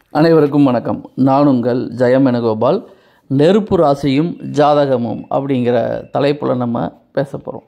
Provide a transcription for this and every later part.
அனைவருக்கும் வணக்கம் நான் உங்கள் ஜெயம் வேணுகோபால் நெருப்பு ராசியும் ஜாதகமும் அப்படிங்கிற தலைப்பில் நம்ம பேச போகிறோம்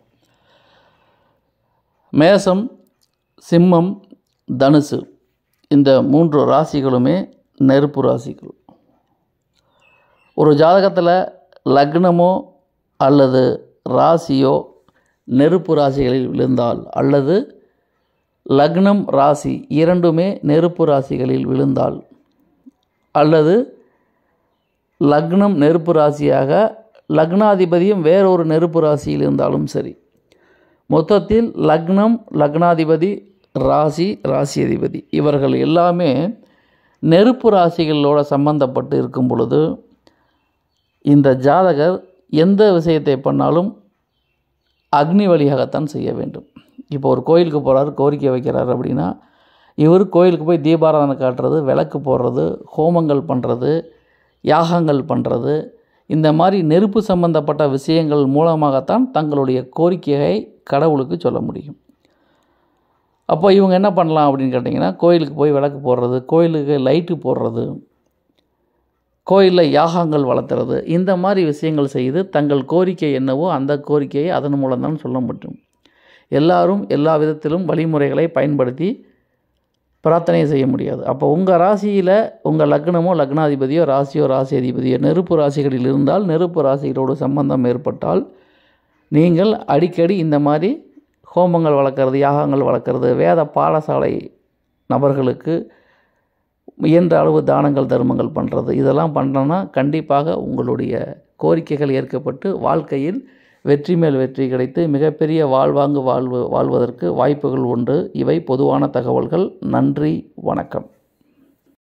மேசம் சிம்மம் தனுசு இந்த மூன்று ராசிகளுமே நெருப்பு ராசிகள் ஒரு ஜாதகத்தில் லக்னமோ அல்லது ராசியோ நெருப்பு ராசிகளில் விழுந்தால் அல்லது லக்னம் ராசி இரண்டுமே நெருப்பு ராசிகளில் விழுந்தால் அல்லது லக்னம் நெருப்பு ராசியாக லக்னாதிபதியும் வேறொரு நெருப்பு ராசியில் இருந்தாலும் சரி மொத்தத்தில் லக்னம் லக்னாதிபதி ராசி ராசி அதிபதி இவர்கள் எல்லாமே நெருப்பு ராசிகளோட சம்பந்தப்பட்டு இருக்கும் பொழுது இந்த ஜாதகர் எந்த விஷயத்தை பண்ணாலும் அக்னி வழியாகத்தான் செய்ய வேண்டும் இப்போ ஒரு கோயிலுக்கு போகிறார் கோரிக்கை வைக்கிறார் அப்படின்னா இவர் கோயிலுக்கு போய் தீபாராதனை காட்டுறது விளக்கு போடுறது ஹோமங்கள் பண்ணுறது யாகங்கள் பண்ணுறது இந்த மாதிரி நெருப்பு சம்பந்தப்பட்ட விஷயங்கள் மூலமாகத்தான் தங்களுடைய கோரிக்கையை கடவுளுக்கு சொல்ல முடியும் அப்போ இவங்க என்ன பண்ணலாம் அப்படின்னு கேட்டிங்கன்னா கோயிலுக்கு போய் விளக்கு போடுறது கோயிலுக்கு லைட்டு போடுறது கோயிலில் யாகங்கள் வளர்த்துறது இந்த மாதிரி விஷயங்கள் செய்து தங்கள் கோரிக்கை என்னவோ அந்த கோரிக்கையை அதன் மூலம்தான் சொல்ல முடியும் எல்லாரும் எல்லா விதத்திலும் வழிமுறைகளை பயன்படுத்தி பிரார்த்தனை செய்ய முடியாது அப்போ உங்கள் ராசியில் உங்கள் லக்னமோ லக்னாதிபதியோ ராசியோ ராசி அதிபதியோ நெருப்பு ராசிகளில் இருந்தால் நெருப்பு ராசிகளோடு சம்பந்தம் ஏற்பட்டால் நீங்கள் அடிக்கடி இந்த மாதிரி ஹோமங்கள் வளர்க்குறது யாகங்கள் வளர்க்குறது வேத பாடசாலை நபர்களுக்கு இயன்ற அளவு தானங்கள் தர்மங்கள் பண்ணுறது இதெல்லாம் பண்ணோன்னா கண்டிப்பாக உங்களுடைய கோரிக்கைகள் ஏற்கப்பட்டு வாழ்க்கையில் வெற்றி மேல் வெற்றி கிடைத்து மிகப்பெரிய வாழ்வாங்கு வாழ்வு வாழ்வதற்கு வாய்ப்புகள் உண்டு இவை பொதுவான தகவல்கள் நன்றி வணக்கம்